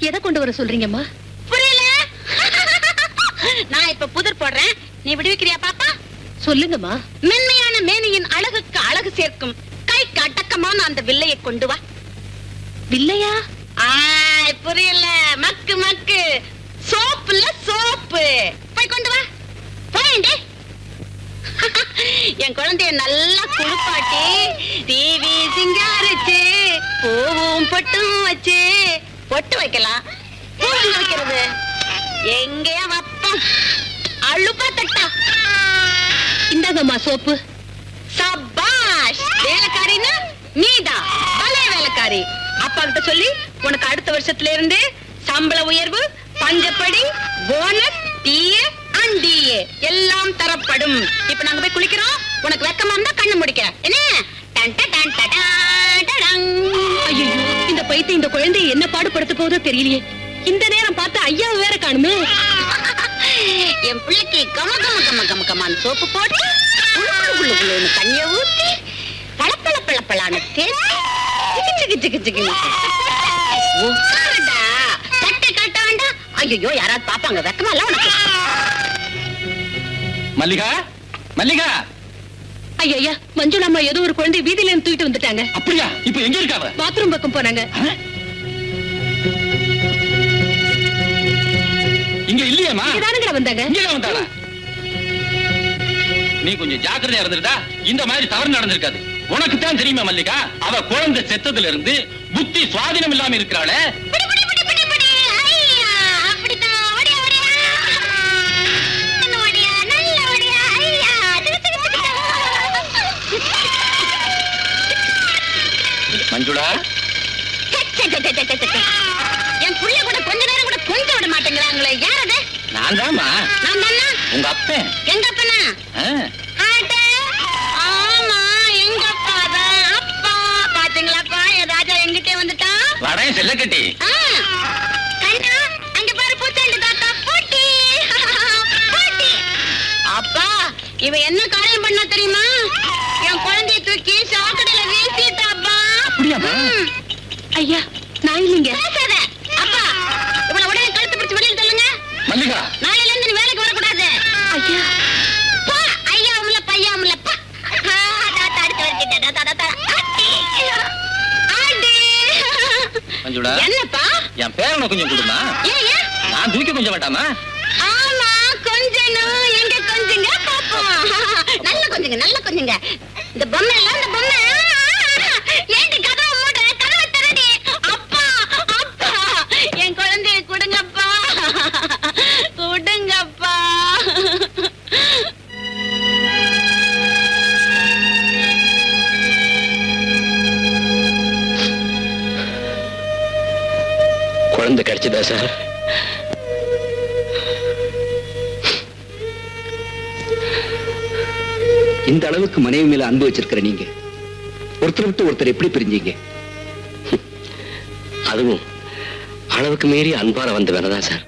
எதை கொண்டு வர சொல்றீங்கம்மா புரியல நான் இப்ப புதிர் போடுறேன் நீ விடுவிக்கிறியா பாப்பா சொல்லுங்கம்மா மென்மையான மேனியின் அழகுக்கு அழகு சேர்க்கும் கைக்கு அடக்கமான அந்த வில்லையை கொண்டு வா வில்லையா ஆய் புரியல மக்கு மக்கு சோப்புல சோப்பு போய் கொண்டு வா போயண்டி என் குழந்தைய நல்லா குளிப்பாட்டி டிவி சிங்காரிச்சு பூவும் பொட்டும் வச்சு பொட்டு வைக்கலாம் பூ எங்க வைக்கிறது எங்கேயா வப்பம் அழுப்பா தட்டா இந்தாங்கம்மா சோப்பு சபாஷ் வேலைக்காரின்னா நீதான் பழைய வேலைக்காரி அப்பா கிட்ட சொல்லி உனக்கு அடுத்த வருஷத்துல இருந்து சம்பள உயர்வு பஞ்சப்படி போனஸ் டிஏ அண்ட் டிஏ எல்லாம் தரப்படும் இப்ப நாங்க போய் குளிக்கிறோம் உனக்கு வெக்கமா இருந்தா கண்ணு முடிக்க என்ன டன் டன் டன் டன் டன் டடங். ஐயோ இந்த பைத்தியம் இந்த குழந்தைய என்ன பாடுபடுத்த போதோ தெரியலையே இந்த நேரம் பார்த்து ஐயாவை வேற காணுமே என் பிள்ளைக்கு கம கம கம கம கமான்னு சோப்பு போட்டு குளு குளு குளு குளுன்னு தண்ணிய ஊத்தி பளபள பளபளான்னு தேய்ச்சி சிக்கு சிக்கு சிக்கு சிக்கு உட்காருடா தட்டை காட்ட வேண்டாம் ஐயோ யாராவது பாப்பாங்க வெக்கமா இல்ல உனக்கு மல்லிகா மல்லிகா ஐயா மஞ்சுளாம்மா ஏதோ ஒரு குழந்தை வீதியில இருந்து தூக்கிட்டு வந்துட்டாங்க அப்படியா இப்ப எங்க இருக்காவ பாத்ரூம் பக்கம் போனாங்க இங்க இல்லையேம்மா இங்கதானுங்கடா வந்தாங்க இங்க வந்தாளா நீ கொஞ்சம் ஜாக்கிரதையா இருந்திருந்தா இந்த மாதிரி தவறு நடந்திருக்காது உனக்கு தான் தெரியுமா மல்லிகா அவ குழந்தை செத்ததுல இருந்து புத்தி சுவாதீனம் இல்லாம இருக்கிறாளே பிடி, பிடி, பிடி, பிடி, பிடி. ஐயா, அப்படித்தான். ஓடியா, ஓடியா. நல்ல ஓடியா, நல்ல ஓடியா. ஐயா, சிக்கு, சிக்கு, சிக்கு. மஞ்சுளா சே, சே, சே, சே, சே, சே. என் புள்ள கூட கொஞ்ச நேரம் கூட கொஞ்சம் விட மாட்டேங்கிறாங்களே யார் அது நான் தாம்மா நான் தானா உங்க அப்பன் எங்க அப்பனா ஆ, அட, ஆமா எங்க அப்பா தான் அப்பா பாத்தீங்களாப்பா என் ராஜா எங்கிட்டே வந்துட்டான் வடையும் செல்லக்கட்டி ஆ, கண்ணா அங்க பாரு பூச்சாண்டி தாத்தா பூட்டி பூட்டி அப்பா இவன் என்ன காரியம் பண்ணா தெரியுமா என் குழந்தைய தூக்கி சாக்கடையில வீசிட்டாப்பா அப்படியாம்மா? ம். ஐயா நான் இல்லைங்க பேசாத அப்பா இவள உடனே கழுத்து பிடிச்சு வெளியில தள்ளுங்க மல்லிகா நாளையில இருந்து நீ வேலைக்கு வரக்கூடாது ஐயா பா ஐயாவும்ல பையாவும்ல பா ஆ, தாத்தா அடிச்சு வச்சிட்டேன் தாத்தா தாத்தா அடி அடி மஞ்சுளா என்னப்பா என் பேரனை கொஞ்சம் கொடுமா ஏன் ஏன் நான் தூக்கி கொஞ்சம் வேண்டாமா ஆமா கொஞ்சணும் எங்க கொஞ்சங்க பாப்போம் நல்ல கொஞ்சங்க நல்ல கொஞ்சங்க இந்த பொம்மை எல்லாம் இந்த பொம்மை ஏண்டி கதவை மூட கதவை திறடி அப்பா அப்பா என் குழந்தைய கொடுங்கப்பா கொடுங்கப்பா குழந்தை கிடைச்சதா சார் இந்த அளவுக்கு மனைவி மேல அன்பு வச்சிருக்கிற நீங்க ஒருத்தர் விட்டு ஒருத்தர் எப்படி பிரிஞ்சீங்க அதுவும் அளவுக்கு மீறி அன்பால வந்த வேலைதான் சார்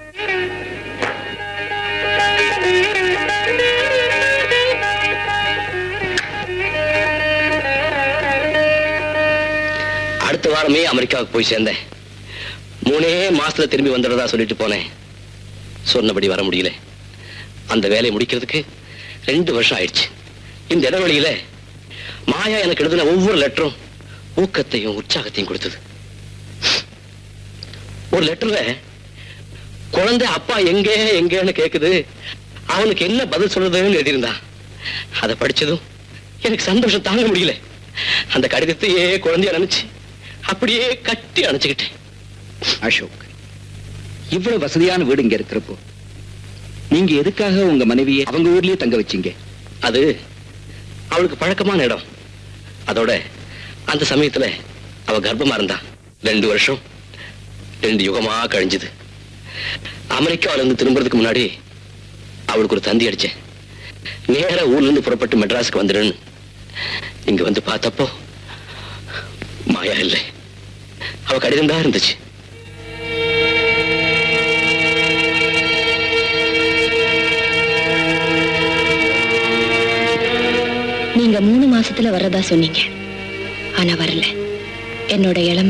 அடுத்த வாரமே அமெரிக்காவுக்கு போய் சேர்ந்தேன் மூணே மாசத்துல திரும்பி வந்துடுறதா சொல்லிட்டு போனேன் சொன்னபடி வர முடியல அந்த வேலையை முடிக்கிறதுக்கு ரெண்டு வருஷம் ஆயிடுச்சு இந்த இடைவெளியில மாயா எனக்கு எழுதின ஒவ்வொரு லெட்டரும் ஊக்கத்தையும் உற்சாகத்தையும் கொடுத்தது ஒரு லெட்டர்ல குழந்தை அப்பா எங்க எங்கன்னு கேக்குது அவனுக்கு என்ன பதில் சொல்றதுன்னு எழுதியிருந்தான் அதை படிச்சதும் எனக்கு சந்தோஷம் தாங்க முடியல அந்த கடிதத்தையே குழந்தைய நினைச்சு அப்படியே கட்டி அணைச்சுக்கிட்டேன் அசோக் இவ்வளவு வசதியான வீடு இங்க இருக்கிறப்போ நீங்க எதுக்காக உங்க மனைவியை அவங்க ஊர்லயே தங்க வச்சீங்க அது அவளுக்கு பழக்கமான இடம் அதோட அந்த சமயத்துல அவ கர்ப்பமா இருந்தா ரெண்டு வருஷம் ரெண்டு யுகமா கழிஞ்சுது அமெரிக்காவில இருந்து திரும்புறதுக்கு முன்னாடி அவளுக்கு ஒரு தந்தி அடிச்சேன் நேரா ஊர்ல இருந்து புறப்பட்டு மெட்ராஸுக்கு வந்துடுன்னு இங்க வந்து பார்த்தப்போ மாயா இல்லை அவ கடிதம் தான் இருந்துச்சு நீங்க மூணு மாசத்துல வர்றதா சொன்னீங்க ஆனா வரல என்னோட இளமை